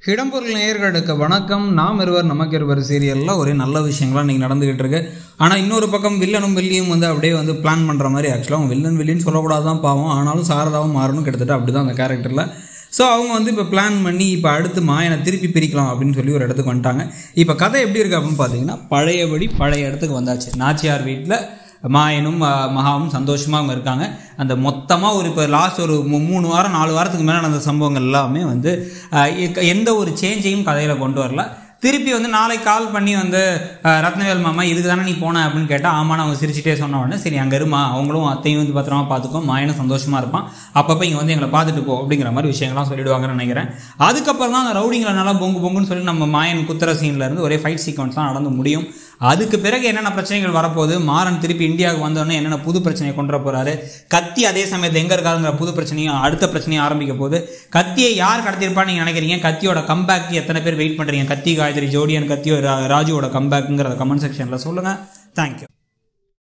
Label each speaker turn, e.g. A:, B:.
A: இடம்பொருள் நேயர்களுக்கு வணக்கம் நாம் இருவர் நமக்கு இருவர் சீரியலில் ஒரே நல்ல விஷயங்கள்லாம் இன்றைக்கி நடந்துகிட்டு இருக்கு ஆனால் இன்னொரு பக்கம் வில்லனும் வில்லியும் வந்து அப்படியே வந்து பிளான் பண்ணுற மாதிரி ஆக்சுவலாக அவங்க வில்லன் வில்லின்னு சொல்லக்கூடாது தான் பாவம் ஆனாலும் சாரதாவும் மாறணும் கிட்டத்தட்ட அப்படி தான் அந்த கேரக்டரில் ஸோ அவங்க வந்து இப்போ பிளான் பண்ணி இப்போ அடுத்து மாயனை திருப்பி பிரிக்கலாம் அப்படின்னு சொல்லி ஒரு இடத்துக்கு வந்துட்டாங்க இப்போ கதை எப்படி இருக்குது அப்படின்னு பார்த்தீங்கன்னா பழையபடி பழைய இடத்துக்கு வந்தாச்சு நாச்சியார் வீட்டில் மாயனும் அஹ், மகாவும் சந்தோஷமாக அவங்க இருக்காங்க அந்த மொத்தமாக ஒரு இப்போ லாஸ்ட் ஒரு மூ- மூணு வாரம் நாலு வாரத்துக்கு மேலே நடந்த சம்பவங்கள் எல்லாமே வந்து அஹ், எக்க- எந்த ஒரு சேஞ்சையும் கதையில் கொண்டு வரல திருப்பி வந்து நாளைக்கு கால் பண்ணி வந்து அஹ், ரத்னவேல் மாமா இதுக்கு தானே நீ போன அப்படின்னு கேட்டால் ஆமான்னு அவங்க சிரிச்சிட்டே சொன்ன உடனே சரி அங்கே இருமா அவங்களும் அத்தையும் வந்து பத்திரமா பார்த்துக்கோ மாயனும் சந்தோஷமாக இருப்பான் அப்பப்போ இங்கே வந்து எங்களை பார்த்துட்டு போ அப்படிங்கிற மாதிரி விஷயங்கள்லாம் சொல்லிடுவாங்கன்னு நினைக்கிறேன் அதுக்கப்புறம் தான் அந்த ரவுடிங்களை நல்லா பொங்கு பொங்குன்னு சொல்லி நம்ம மாயன் குத்துற சீன்ல இருந்து ஒரே ஃபைட் சீக்வன்ஸ்லாம் நடந்து முடியும் அதுக்கு பிறகு என்னென்ன பிரச்சனைகள் வரப்போகுது மாறன் திருப்பி இந்தியாவுக்கு வந்தோடனே என்னென்ன புது பிரச்சனையை கொண்டு வர போறாரு கத்தி அதே சமயத்தில் எங்கே இருக்காருங்கிற புது பிரச்சனையும் அடுத்த பிரச்சனையும் ஆரம்பிக்க போகுது கத்தியை யார் கடத்திருப்பான்னு நீங்கள் நினைக்கிறீங்க கத்தியோட கம்பேக்கு எத்தனை பேர் வெயிட் பண்ணுறீங்க கத்தி காயத்ரி ஜோடியன் கத்தியோ ரா- ராஜுவோட கம்பேக்குங்கிறத கமெண்ட் செக்ஷனில் சொல்லுங்கள் தேங்க்யூ